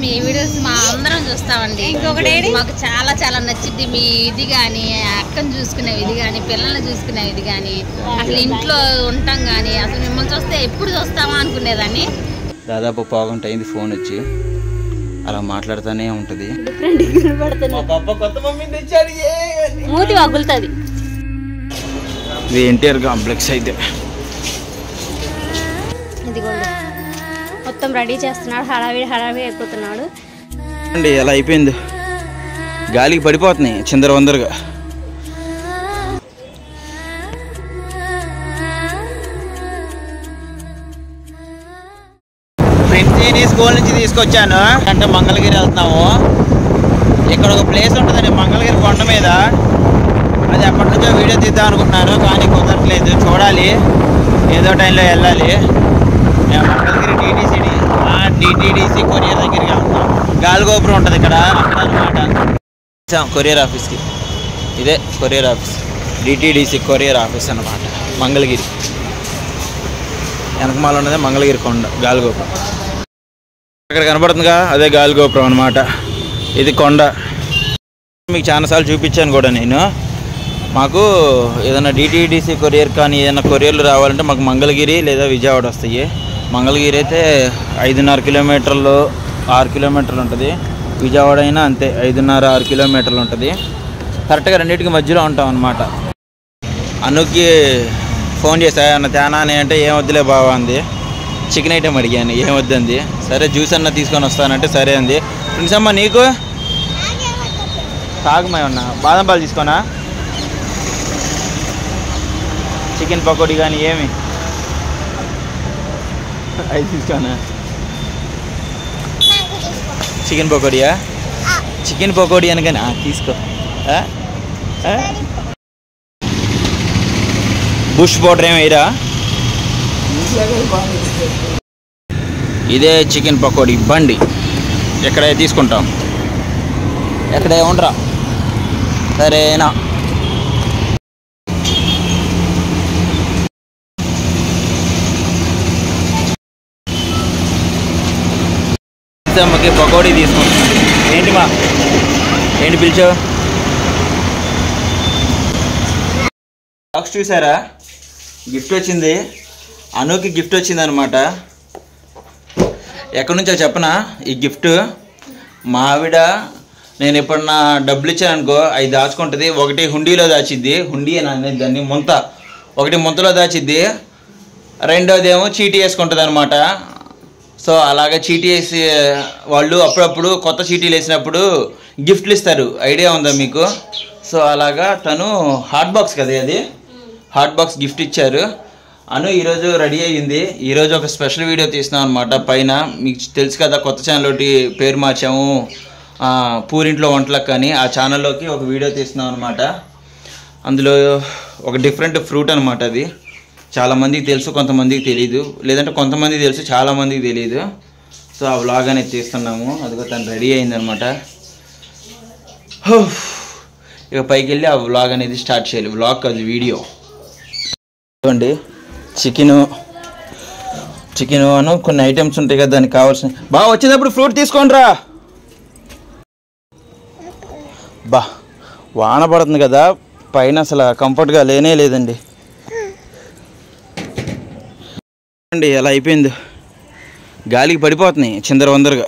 మీ videos మా అందరం చూస్తామండి ఇంకొకటి ఏంటి? మాకు చాలా చాలా నచ్చింది మీ ఇది కానీ అక్కను చూసుకునే ఇది కానీ పిల్లల్ని చూసుకునే ఇది కానీ అసలు ఇంట్లో ఉంటాం కానీ అసలు మిమ్మల్ని చూస్తే ఎప్పుడు చూస్తామా అనుకునేదాన్ని దాదాపు పావుగంట అయింది ఫోన్ వచ్చి అలా మాట్లాడుతూనే ఉంటుంది డిఫరెంట్ కనబడుతుంది కొత్త మమ్మీ తెచ్చాడు మూతి వగులుతుంది ఇది ఎన్టీఆర్ కాంప్లెక్స్ అయితే ఇదిగోండి మొత్తం రెడీ చేస్తున్నాడు హడావిడి హడావిడి అయిపోతున్నాడు అండి ఎలా అయిపోయింది గాలికి పడిపోతున్నాయి చిందర వందరగా ప్రిన్సీని స్కూల్ నుంచి తీసుకొచ్చాను అంటే మంగళగిరి వెళ్తున్నాము ఇక్కడ ఒక ప్లేస్ ఉంటుందండి మంగళగిరి కొండ మీద అది ఎప్పటి నుంచో వీడియో తీద్దాం అనుకుంటున్నాను కానీ కుదరట్లేదు చూడాలి ఏదో టైంలో వెళ్ళాలి మేము మంగళగిరి టీటీసీడి డిటీడీసీ కొరియర్ దగ్గరికి వెళ్తాం గాలిగోపురం ఉంటుంది ఇక్కడ అక్కడ అనమాట కొరియర్ ఆఫీస్కి ఇదే courier office DTDC courier office అన్నమాట మంగళగిరి వెనకమాల ఉన్నదే మంగళగిరి కొండ గాలిగోపురం అక్కడ కనబడుతుందిగా అదే గాలిగోపురం అనమాట ఇది కొండ మీకు చాలాసార్లు చూపించాను కూడా నేను మాకు ఏదైనా డిటీడీసీ కొరియర్ కానీ ఏదైనా కొరియర్లు రావాలంటే మాకు మంగళగిరి లేదా విజయవాడ వస్తాయి మంగళగిరి అయితే ఐదున్నర కిలోమీటర్లు ఆరు కిలోమీటర్లు ఉంటుంది విజయవాడ అయినా అంతే ఐదున్నర ఆరు కిలోమీటర్లు ఉంటుంది కరెక్ట్గా రెండింటికి మధ్యలో ఉంటాం అనమాట అనుకి ఫోన్ చేశా అన్న తేనా అని అంటే ఏం వద్దులే బావా అంది చికెన్ ఐటెం అడిగాను ఏం వద్దంది సరే జ్యూస్ అన్న తీసుకొని వస్తానంటే సరే అంది ఫ్రెండ్స్ అమ్మ నీకు తాగమై ఉన్నా బాదం పాలు తీసుకోనా చికెన్ పకోడీ కానీ ఏమి అవి తీసుకోనా చికెన్ పకోడియా చికెన్ పకోడీ అనగానే "ఆ, తీసుకో ఆ? ఆ? బుష్ పౌడర్ ఏమి వేయరా ఇదే చికెన్ పకోడీ బండి ఎక్కడే తీసుకుంటాం ఎక్కడే ఉండరా సరేనా అమ్మకి పకోడీ తీసుకుంటున్నాను ఏంటి మా ఏంటి పిలిచావు బాక్స్ చూసారా గిఫ్ట్ వచ్చింది అనుకి గిఫ్ట్ వచ్చింది అనమాట ఎక్కడి నుంచో చెప్పనా ఈ గిఫ్ట్ మా ఆవిడ నేను ఎప్పుడన్నా డబ్బులు ఇచ్చాను అనుకో అవి దాచుకుంటుంది ఒకటి హుండీలో దాచిద్ది హుండీ అని అనేది దాన్ని ముంత ఒకటి ముంతలో దాచిద్ది రెండోది ఏమో చీటీ వేసుకుంటుంది అనమాట సో అలాగే చీటీ వేసి వాళ్ళు అప్పుడప్పుడు కొత్త చీటీలు వేసినప్పుడు గిఫ్ట్లు ఇస్తారు ఐడియా ఉందా మీకు సో అలాగా తను హాట్ బాక్స్ కదా అది హాట్ బాక్స్ గిఫ్ట్ ఇచ్చారు అను ఈరోజు రెడీ అయ్యింది ఈరోజు ఒక స్పెషల్ వీడియో తీసినాం అనమాట పైన మీకు తెలుసు కదా కొత్త ఛానల్ ఒకటి పేరు మార్చాము ఆ, పూరింట్లో వంటలకు కానీ ఆ ఛానల్లోకి ఒక వీడియో తీస్తున్నాం అనమాట అందులో ఒక డిఫరెంట్ ఫ్రూట్ అనమాట అది చాలామందికి తెలుసు కొంతమందికి తెలియదు లేదంటే కొంతమందికి తెలుసు చాలామందికి తెలియదు సో ఆ వ్లాగ్ అనేది తీస్తున్నాము అదిగో తను రెడీ అయిందనమాట ఇక పైకి వెళ్ళి ఆ వ్లాగ్ అనేది స్టార్ట్ చేయాలి వ్లాగ్ కాదు వీడియో చూడండి చికెను చికెన్ అను కొన్ని ఐటమ్స్ ఉంటాయి కదా దానికి కావాల్సిన బాగా వచ్చేటప్పుడు ఫ్రూట్ తీసుకోండి రా బా వాన పడుతుంది కదా పైన అసలు కంఫర్ట్గా లేనే లేదండి అండి ఎలా అయిపోయింది గాలికి పడిపోతున్నాయి చిందర వందరగా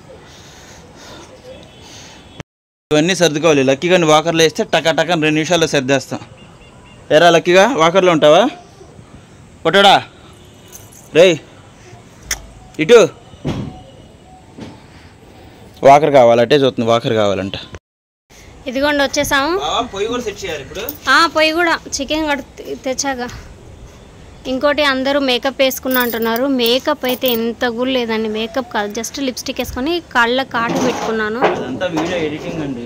ఇవన్నీ సర్దుకోవాలి లక్కీగా వాకర్లో వేస్తే టకా టకా రెండు నిమిషాల్లో సర్దేస్తాం ఏరా లక్కీగా వాకర్లో ఉంటావా కొట్టడా రేయ్ ఇటు వాకర్ కావాలి అట్టే చూస్తుంది వాకర్ కావాలంట ఇదిగోండి వచ్చేసాము పొయ్యి కూడా సెట్ చేయాలి ఇప్పుడు ఆ, పొయ్యి కూడా చికెన్ కడు తెచ్చాక ఇంకోటి అందరూ మేకప్ వేసుకున్నా అంటున్నారు మేకప్ అయితే ఎంత కూడా లేదండి మేకప్ కాదు జస్ట్ లిప్స్టిక్ వేసుకొని కళ్ళ కాటు పెట్టుకున్నాను అదంతా వీడియో ఎడిటింగ్ అండి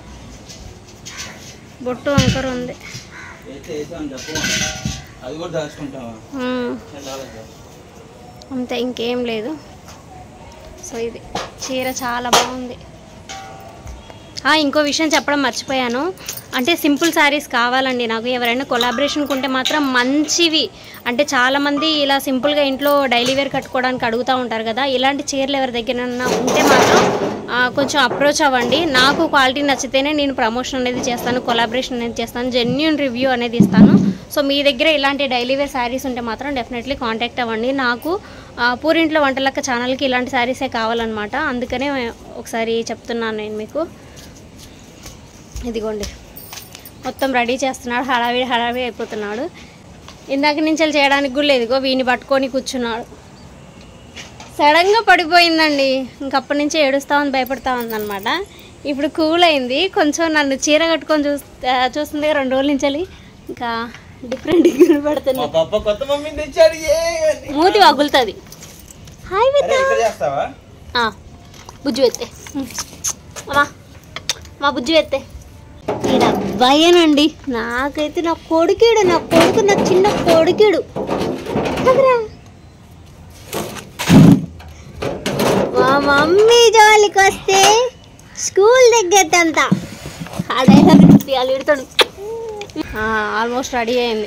బొట్టు వంకర ఉంది అయితే వేసాను చెప్పు అది కూడా దాచుకుంటావా మ్మ్. వెళ్ళాలి అంతే ఇంకేం లేదు సో ఇది చీర చాలా బాగుంది ఆ, ఇంకో విషయం చెప్పడం మర్చిపోయాను అంటే సింపుల్ శారీస్ కావాలండి నాకు ఎవరైనా కొలాబరేషన్ ఉంటే మాత్రం మంచివి అంటే చాలామంది ఇలా సింపుల్గా ఇంట్లో డైలీ వేర్ కట్టుకోవడానికి అడుగుతూ ఉంటారు కదా ఇలాంటి చీరలు ఎవరి దగ్గర ఉంటే మాత్రం కొంచెం అప్రోచ్ అవ్వండి నాకు క్వాలిటీ నచ్చితేనే నేను ప్రమోషన్ అనేది చేస్తాను కొలాబరేషన్ అనేది చేస్తాను జెన్యున్ రివ్యూ అనేది ఇస్తాను సో మీ దగ్గర ఇలాంటి డైలీ వేర్ శారీస్ ఉంటే మాత్రం డెఫినెట్లీ కాంటాక్ట్ అవ్వండి నాకు ఆ, పూరింట్లో వంటలక్క ఛానల్కి ఇలాంటి శారీసే కావాలన్నమాట అందుకనే ఒకసారి చెప్తున్నాను నేను మీకు ఇదిగోండి మొత్తం రెడీ చేస్తున్నాడు హడావిడి హడావిడి అయిపోతున్నాడు ఇందాక నుంచి వెళ్ళి చేయడానికి కూడా లేదు ఇగో వీని పట్టుకొని కూర్చున్నాడు సడన్గా పడిపోయిందండి ఇంకప్పటి నుంచి ఏడుస్తా ఉంది భయపడతా ఉందన్నమాట ఇప్పుడు కూల్ అయింది కొంచెం నన్ను చీర కట్టుకొని చూ చూస్తుంది రెండు రోజుల నుంచి వెళ్ళి ఇంకా డిఫరెంట్ డిగ్రీ పడుతుంది పాప కొత్త మమ్మీని తెచ్చాడు ఏ అని. మూతి వగులుతుంది హాయ్ అరే, విత్త ఇక్కడ చేస్తావా ఆ, బుజ్జు ఎత్తే అమ్మా మా బుజ్జు ఎత్తే ఈయన అబ్బాయేనండి నాకైతే నా కొడుకీడు నా కొడుకు నా చిన్న కొడుకీడు అదరా. మా మమ్మీ జోలికి వస్తే స్కూల్ దగ్గర అంతా అడైనా వాళ్ళు ఇడతాడు ఆల్మోస్ట్ రెడీ అయింది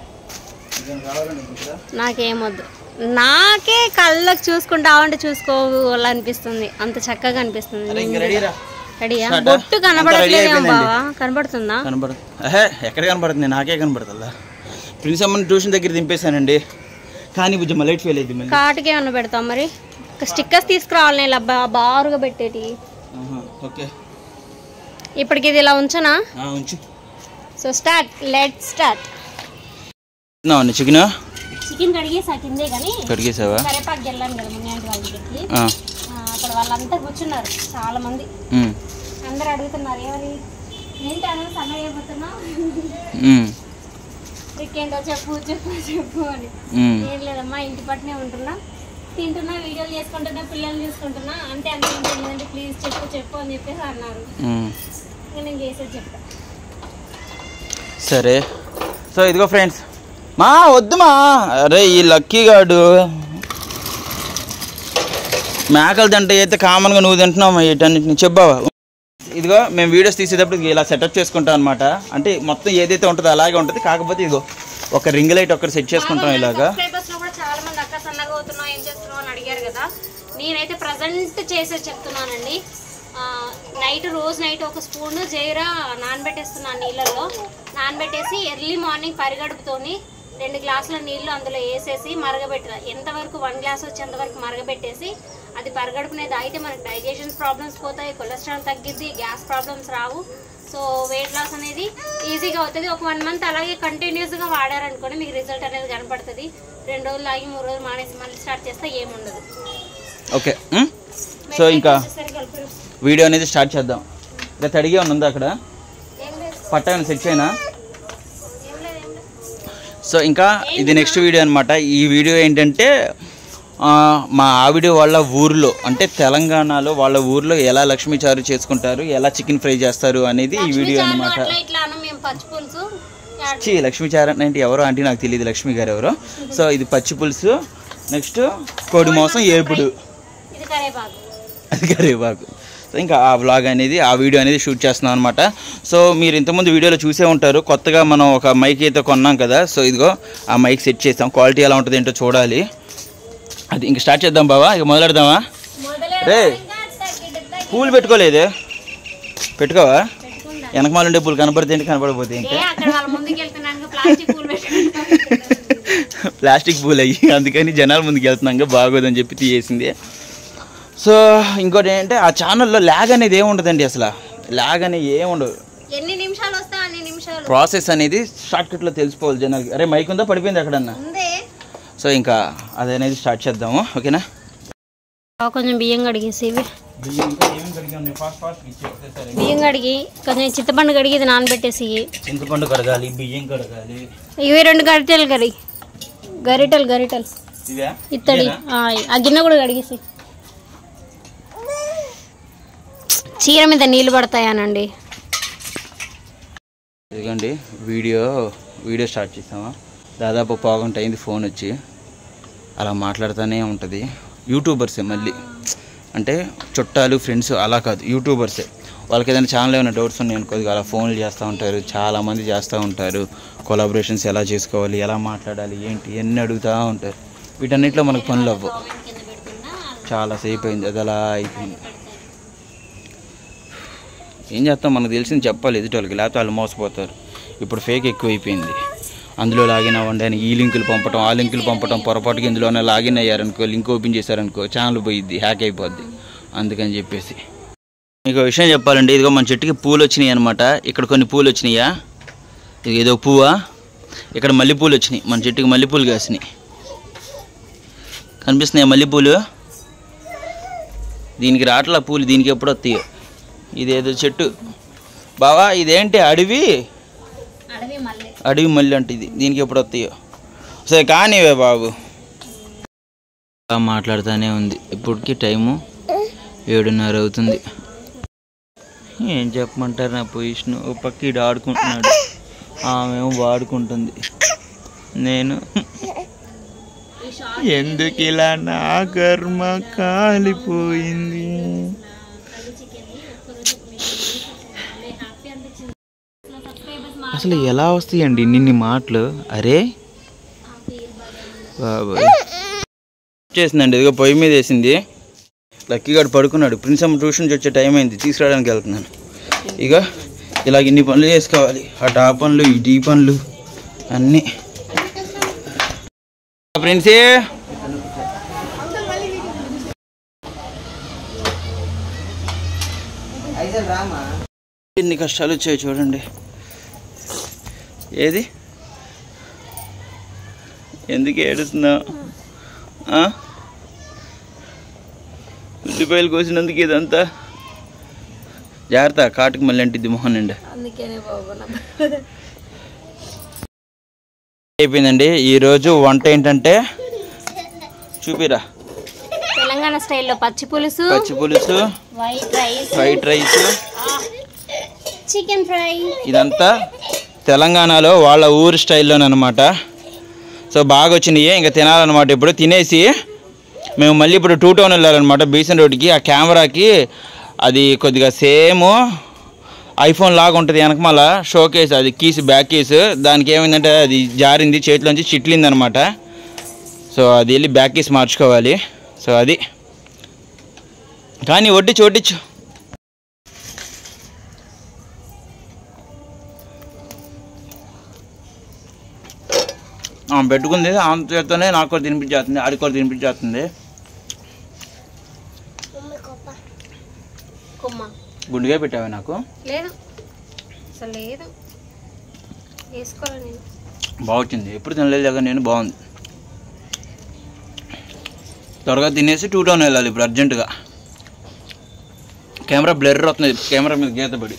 నాకేమొద్దు నాకే కళ్ళకు చూసుకుంటా ఉంటే చూసుకోవాలనిపిస్తుంది అంత చక్కగా అనిపిస్తుంది అరే, ఇంక రెడీ రా రెడీయా స్టార్టా? బొట్టు అంతా రెడీ కనబడట్లేదేమో అయిపోయిందండి. బావా కనబడుతుందా కనబడుతుంది అహే ఎక్కడ కనబడుతుంది నాకే కనబడుతుందా ప్రిన్స్ అమ్మని ట్యూషన్ దగ్గర దింపేశానండి కానీ బుజ్జమ్మ లైట్ ఫెయిల్ అయింది మళ్ళీ కాటుకి ఏమన్నా పెడతాం మరి స్టిక్కర్స్ తీసుకురావాలి నేను ఇలా బా- బారుగా పెట్టేటి ఆహా, ఓకే ఇప్పటికి ఇది ఇలా ఉంచనా ఆ, ఉంచు సో స్టార్ట్ లెట్ స్టార్ట్ అవును చికెన్ చికెన్ కడిగేసా కిందే కానీ కడిగేసావా కరేపాకు వెళ్ళాను కదా మున్యాంటి వాళ్ళ దగ్గరికి ఆ, ఆ, అక్కడ వాళ్ళంతా కూర్చున్నారు చాలా మంది ఉమ్, అందరు అడుగుతున్నారు ఏమని ఏంటి అన్న సన్నగా అయిపోతున్నావు ఉమ్, ఇంకేంటో చెప్పు చెప్పు చెప్పు అని ఉమ్. ఏం లేదమ్మా ఇంటి పట్టునే ఉంటున్నా తింటున్నా వీడియోలు చేసుకుంటున్నా పిల్లల్ని చూసుకుంటున్నా అంటే అంత ఏం తెలియదంటే ప్లీజ్ చెప్పు చెప్పు అని చెప్పేసి అన్నారు ఉమ్. ఇంకా నేను చేసేది చెప్తా సరే సో ఇదిగో ఫ్రెండ్స్ మా వద్దుమా అరే ఈ లక్కీ గాడు మేకలు తింటే అయితే కామన్గా నువ్వు తింటున్నావు వీటన్నిటిని చెప్పావా ఇదిగో మేము వీడియోస్ తీసేటప్పుడు ఇది ఇలా సెటప్ చేసుకుంటాం అనమాట అంటే మొత్తం ఏదైతే ఉంటుందో అలాగే ఉంటుంది కాకపోతే ఇదిగో ఒక రింగ్ లైట్ ఒకటి సెట్ చేసుకుంటాం ఇలాగా సబ్స్క్రైబర్స్ లో కూడా చాలా మంది అక్క సన్నగా అవుతున్నావు ఏం చేస్తున్నావు అని అడిగారు కదా నేనైతే ప్రజెంట్ చేసేది చెప్తున్నానండి నైట్ రోజు నైట్ ఒక స్పూన్ జీరా నానబెట్టేస్తున్నాను నీళ్ళల్లో నానబెట్టేసి ఎర్లీ మార్నింగ్ పరిగడుపుతోని రెండు గ్లాసుల నీళ్లు అందులో వేసేసి మరగబెట్ట ఎంతవరకు వన్ గ్లాస్ వచ్చేంత వరకు మరగబెట్టేసి అది పరిగడుపునే తాగితే మనకి డైజెషన్ ప్రాబ్లమ్స్ పోతాయి కొలెస్ట్రాల్ తగ్గిద్ది గ్యాస్ ప్రాబ్లమ్స్ రావు సో వెయిట్ లాస్ అనేది ఈజీగా అవుతుంది ఒక వన్ మంత్ అలాగే కంటిన్యూస్గా వాడారనుకోండి మీకు రిజల్ట్ అనేది కనపడుతుంది రెండు రోజులు ఆగి మూడు రోజులు మానేసి మళ్ళీ స్టార్ట్ చేస్తే ఏముండదు ఓకే ఉమ్? సో ఇంకా సరే కలిపి వీడియో అనేది స్టార్ట్ చేద్దాం ఇంకా తడిగే ఉందా అక్కడ ఏం లేదు పట్టగానే సెట్ చేయనా ఏం లేదు ఏం లేదు సో ఇంకా ఇది నెక్స్ట్ వీడియో అనమాట ఈ వీడియో ఏంటంటే ఆ, మా ఆవిడ వాళ్ళ ఊర్లో అంటే తెలంగాణలో వాళ్ళ ఊర్లో ఎలా లక్ష్మీ చారు చేసుకుంటారు ఎలా చికెన్ ఫ్రై చేస్తారు అనేది ఈ వీడియో చాలు అనమాట అట్లా ఇట్లా అన్న మేము పచ్చి పులుసు యాడ్ చీ లక్ష్మీ చారు అంటే ఎవరో అంటే నాకు తెలియదు లక్ష్మి గారు ఎవరో సో ఇది పచ్చి పులుసు నెక్స్ట్ కోడి మోసం ఏపుడు ఇది కరేపాకు అది కరివేపాకు సో ఇంకా ఆ వ్లాగ్ అనేది ఆ వీడియో అనేది షూట్ చేస్తున్నాం అనమాట సో మీరు ఇంతకుముందు వీడియోలో చూసే ఉంటారు కొత్తగా మనం ఒక మైక్ అయితే కొన్నాం కదా సో ఇదిగో ఆ మైక్ సెట్ చేస్తాం క్వాలిటీ ఎలా ఉంటుంది ఏంటో చూడాలి అది ఇంక స్టార్ట్ చేద్దాం బావా ఇక మొదలెడదామా మొదలే రే పూలు పెట్టుకోలేదే పెట్టుకోవా పెట్టుకుందా వెనకమాల ఉండే పూలు కనపడితే ఏంటి కనపడపోతే ఏ ఇంకా అక్కడ వాళ్ళ ముందుకు వెళ్తున్నాను ప్లాస్టిక్ పూలు పెట్టుకుంటాను ప్లాస్టిక్ పూలు అయ్యి అందుకని జనాల ముందుకు వెళ్తున్నాం బాగోదని చెప్పి తీయేసింది సో ఇంకోటి ఏంటంటే ఆ ఛానల్లో ల్యాగ్ అనేది ఏముండదండి అసలు ల్యాగ్ అనేది ఏముండదు ఎన్ని నిమిషాలు వస్తా అన్ని నిమిషాలు ప్రాసెస్ అనేది షార్ట్కట్లో తెలిసిపోవాలి జనాలకి అరే మైక్ ఉందా పడిపోయింది ఎక్కడన్నా ఉందే సో ఇంకా అది అనేది స్టార్ట్ చేద్దాము ఓకేనా కొంచెం బియ్యం కడిగేసి ఇవి బియ్యం కడిగి కొంచెం చింతపండు కడిగి ఇది నానబెట్టేసి ఇవి. చింతపండు కడగాలి బియ్యం కడగాలి ఇవి రెండు గరిటెలు కడిగి గరిటెలు గరిటెలు ఇవే ఇత్తడి ఆ, ఆ గిన్నె కూడా కడిగేసి చీర మీద నీళ్ళు పడతాయానండి ఇదిగోండి వీడియో వీడియో స్టార్ట్ చేసామా దాదాపు పావుగంట అయింది ఫోన్ వచ్చి అలా మాట్లాడుతూనే ఉంటుంది యూట్యూబర్సే మళ్ళీ అంటే చుట్టాలు ఫ్రెండ్స్ అలా కాదు యూట్యూబర్సే వాళ్ళకి ఏదైనా ఛానల్ ఏమైనా డౌట్స్ ఉన్నాయి అనుకో ఇదిగో అలా ఫోన్లు చేస్తూ ఉంటారు చాలామంది చేస్తూ ఉంటారు కొలాబరేషన్స్ ఎలా చేసుకోవాలి ఎలా మాట్లాడాలి ఏంటి ఎన్ని అడుగుతూ ఉంటారు వీటన్నిటిలో మనకు పనులు అవ్వవు చాలా సేపు అయింది అది అలా అయిపోయింది ఏం చేస్తాం మనకు తెలిసింది చెప్పాలి ఎదుటోళ్ళకి లేకపోతే వాళ్ళు మోసపోతారు ఇప్పుడు ఫేక్ ఎక్కువైపోయింది అందులో లాగిన్ అవ్వండి అని ఈ లింకులు పంపటం ఆ లింకులు పంపటం పొరపాటుగా ఇందులోనే లాగిన్ అయ్యారనుకో లింక్ ఓపెన్ చేశారనుకో ఛానల్ పోయిద్ది హ్యాక్ అయిపోద్ది అందుకని చెప్పేసి మీకు విషయం చెప్పాలండి ఇదిగో మన చెట్టుకి పూలు వచ్చినాయి అనమాట ఇక్కడ కొన్ని పూలు వచ్చినాయా ఇది ఏదో పువ్వా ఇక్కడ మల్లెపూలు వచ్చినాయి మన చెట్టుకి మల్లెపూలు కాసినాయి కనిపిస్తున్నాయా మల్లెపూలు దీనికి రాట్ల పూలు దీనికి ఎప్పుడు వస్తాయో ఇదేదో చెట్టు బావా ఇదేంటి అడవి అడవి మళ్ళీ అడవి మల్లి అంటే ఇది దీనికి ఎప్పుడు వస్తాయో సరే కానివే బాబు మాట్లాడుతూనే ఉంది ఇప్పటికి టైము ఏడున్నర అవుతుంది ఏం చెప్పమంటారు నా పొజిషన్ ఓ పక్క ఈడు ఆడుకుంటున్నాడు ఆమెమో వాడుకుంటుంది నేను ఎందుకు ఇలా నా కర్మ కాలిపోయింది అసలు ఎలా వస్తాయండి నిన్ని మాటలు అరే బాబాయ్ చేసిందండి ఇదిగో పొయ్యి మీద వేసింది లక్కీగాడు పడుకున్నాడు ప్రిన్స్ అమ్మ ట్యూషన్ నుంచి వచ్చే టైం అయింది తీసుకురావడానికి వెళ్తున్నాను ఇక ఇలాగ ఇన్ని పనులు చేసుకోవాలి అటు ఆ పనులు ఇటు ఈ పనులు అన్నీ ప్రిన్సీ ఎన్ని కష్టాలు వచ్చాయి చూడండి ఏది ఎందుకు ఏడుస్తున్నావు ఆ? ఉల్లిపాయలు కోసినందుకు ఇదంతా జాగ్రత్త కాటుకు మళ్ళీ అంటిద్ది మొహన్ నిండా అందుకేనే బాబు అయిపోయిందండి ఈరోజు వంట ఏంటంటే చూపిరా తెలంగాణ స్టైల్లో పచ్చి పులుసు పచ్చి పులుసు white rice white rice chicken fry ఇదంతా తెలంగాణలో వాళ్ళ ఊరు స్టైల్లోనమాట సో బాగా వచ్చినాయి ఇంకా తినాలన్నమాట ఇప్పుడు తినేసి మేము మళ్ళీ ఇప్పుడు టూ టౌన్ వెళ్ళాలన్నమాట బీసన్ రోడ్కి ఆ కెమెరాకి అది కొద్దిగా సేమ్ ఐఫోన్ లాగా ఉంటుంది వెనకమాల షో కేస్ అది కీస్ బ్యాక్ కీస్ దానికి ఏమైందంటే అది జారింది చేతిలోంచి చిట్లింది అనమాట సో అది వెళ్ళి బ్యాక్ కీస్ మార్చుకోవాలి సో అది కానీ వడ్డీ చోటిచ్చు ఆమె పెట్టుకుంది ఆమె చేస్తూనే నాకు కూడా తినిపించేస్తుంది ఆడికి కూడా తినిపించేస్తుంది కొమ్మ గుండుగా పెట్టావే నాకు లేదు అసలు లేదు వేసుకోవాలి నేను బాగుంది ఎప్పుడు తినలేదు కదా నేను బాగుంది త్వరగా తినేసి టూ టౌన్ వెళ్ళాలి ఇప్పుడు అర్జెంటుగా కెమెరా బ్లర్ వస్తుంది కెమెరా మీద గీత పడి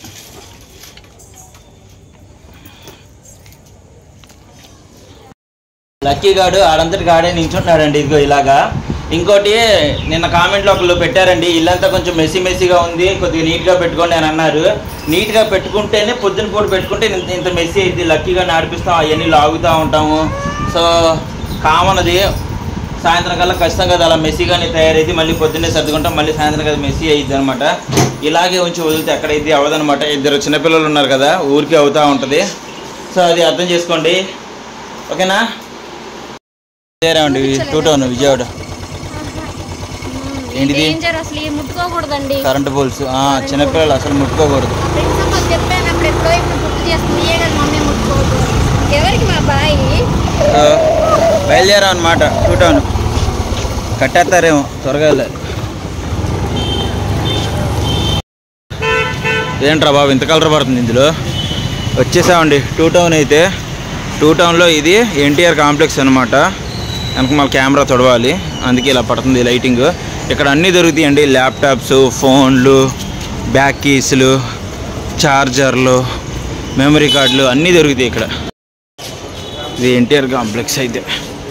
లక్కీ గాడు ఆడంతటి ఆడే నించుంటున్నాడండి ఇదిగో ఇలాగా ఇంకోటి నిన్న కామెంట్లో ఒకళ్ళు పెట్టారండి ఇల్లంతా కొంచెం మెస్సీ మెస్సీగా ఉంది కొద్దిగా నీట్గా పెట్టుకోండి అని అన్నారు నీట్గా పెట్టుకుంటేనే పొద్దున పూట పెట్టుకుంటే ఇంత ఇంత మెస్సీ అయింది లక్కీగా నడిపిస్తాం అవన్నీ లాగుతూ ఉంటాము సో కామన్ అది సాయంత్రం కల్లా ఖచ్చితంగా అది అలా మెస్సీగానే తయారైంది మళ్ళీ పొద్దున్నే సర్దుకుంటాం మళ్ళీ సాయంత్రం కదా మెస్సీ అయ్యిద్ది అనమాట ఇలాగే ఉంచి వదిలితే ఎక్కడైతే అవ్వదనమాట ఇద్దరు చిన్నపిల్లలు ఉన్నారు కదా ఊరికే అవుతూ ఉంటుంది సో అది అర్థం చేసుకోండి ఓకేనా అండి టూ టౌన్ విజయవాడ ఏంటిది? డేంజర్ అసలు ఇది ముట్టుకోకూడదండి కరెంట్ పోల్స్ చిన్నపిల్లలు అసలు ముట్టుకోకూడదు ఫ్రెండ్స్ అమ్మ చెప్పానప్పుడు ఎప్పుడో ఇప్పుడు గుర్తు చేస్తుంది ఏ కదా మమ్మీ ముట్టుకోవద్దు ఎవరికి మా బాయి సో, బయలుదేరాం అనమాట టూ టౌన్ కట్టేస్తారేమో త్వరగా వెళ్ళాలి ఏంట్రా బాబు ఇంత కలర్ పడుతుంది ఇందులో వచ్చేసామండి టూ టౌన్ అయితే టూ టౌన్లో ఇది ఎన్టీఆర్ కాంప్లెక్స్ అనమాట వెనక మళ్ళీ కెమెరా తొడవాలి అందుకే ఇలా పడుతుంది లైటింగ్ ఇక్కడ అన్నీ దొరుకుతాయండి ల్యాప్టాప్స్ ఫోన్లు బ్యాక్ కీస్లు చార్జర్లు మెమరీ కార్డులు అన్నీ దొరుకుతాయి ఇక్కడ ఇది ఎన్టీఆర్ కాంప్లెక్స్ అయితే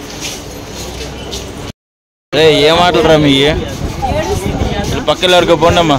ఏ ఏ మాటలు రా మీ పక్కన వరకు పోండమ్మా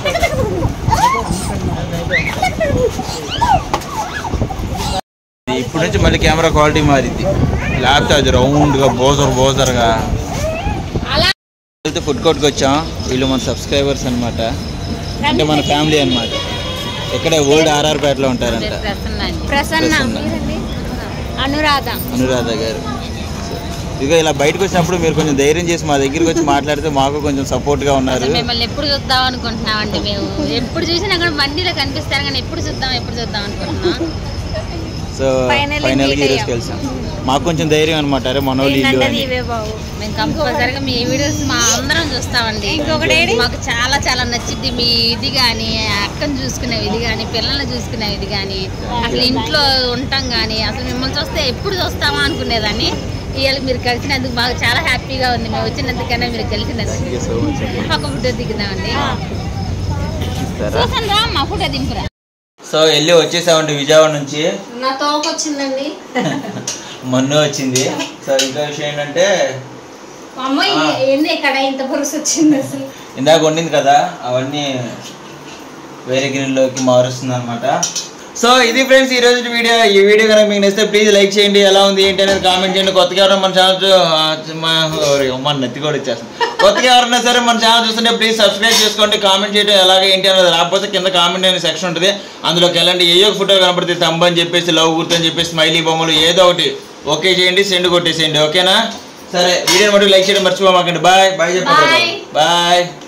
ఇప్పటి నుంచి మళ్ళీ కెమెరా క్వాలిటీ మారింది లేకపోతే అది రౌండ్గా బోజర్ బోజర్గా వెళ్తే ఫుడ్ కోర్ట్కి వచ్చాం వీళ్ళు మన సబ్స్క్రైబర్స్ అన్నమాట అంటే మన ఫ్యామిలీ అన్నమాట ఇక్కడే ఓల్డ్ ఆర్ఆర్ పేటలో ఉంటారంట ప్రసన్న అండి ప్రసన్న ప్రసన్న. అనురాధ అనురాధ గారు ఇక ఇలా బయటకు వచ్చినప్పుడు మీరు కొంచెం ధైర్యం చేసి మా దగ్గరికి వచ్చి మాట్లాడితే మాకు కొంచెం సపోర్ట్గా ఉన్నారు అసలు మిమ్మల్ని ఎప్పుడు చూద్దాం అనుకుంటున్నామండి మేము ఎప్పుడు చూసినా కూడా మండీలో కనిపిస్తారు కానీ ఎప్పుడు చూద్దాం ఎప్పుడు చూద్దాం అనుకుంటున్నాం సో ఫైనల్గా ఈరోజు కలిసాం మాకు కొంచెం ధైర్యం అనమాట అరే మన వాళ్ళు ఇల్లు ఏంటంటే అని ఇవే బాబు మేము కంపల్సరిగా మీ వీడియోస్ మా అందరం చూస్తామండి ఇంకొకటి ఏడి? మాకు చాలా చాలా నచ్చింది మీ ఇది కానీ అక్కను చూసుకునే ఇది కానీ పిల్లల్ని చూసుకునే ఇది కానీ అసలు ఇంట్లో ఉంటాం కానీ అసలు మిమ్మల్ని చూస్తే ఎప్పుడు చూస్తామా అనుకునేదాన్ని ఇవాళ మీరు కలిసినందుకు మాకు చాలా హ్యాపీగా ఉంది మేము వచ్చినందుకన్నా మీరు కలిసినందుకు సో మచ్ ఒక ఫోటో దిగుదామండి ఇస్తారా చూసాను రా మా ఫోటో దింపురా సో వెళ్ళి వచ్చేసామండి విజయవాడ నుంచి నా తోక వచ్చిందండి మొన్న వచ్చింది సో ఇంకా విషయం ఏంటంటే అమ్మ ఏంది ఇక్కడ ఇంత బరుసు వచ్చింది అసలు ఇందాక వండింది కదా అవన్నీ వేరే గిన్నెలోకి మారుస్తుంది అనమాట సో ఇది ఫ్రెండ్స్ ఈ రోజు వీడియో ఈ వీడియో కనుక మీకు నచ్చితే ప్లీజ్ లైక్ చేయండి ఎలా ఉంది ఏంటి అనేది కామెంట్ చేయండి కొత్తగా ఎవరైనా మన ఛానల్ మన నెత్తి కూడా ఇచ్చేస్తాం కొత్తగా ఎవరైనా సరే మన ఛానల్ చూస్తుంటే ప్లీజ్ సబ్స్క్రైబ్ చేసుకోండి కామెంట్ చేయడం ఎలాగ ఏంటి అనేది రాకపోతే కింద కామెంట్ అనే సెక్షన్ ఉంటుంది అందులోకి వెళ్ళండి ఏ ఒక ఫోటో కనపడితే తంబ అని చెప్పేసి లవ్ గుర్తు అని చెప్పేసి స్మైలీ బొమ్మలు ఏదో ఒకటి ఓకే చేయండి సెండ్ కొట్టేసేయండి ఓకేనా సరే వీడియో మటుకు లైక్ చేయడం మర్చిపోమాకండి బాయ్ బాయ్ చెప్పండి Bye. బాయ్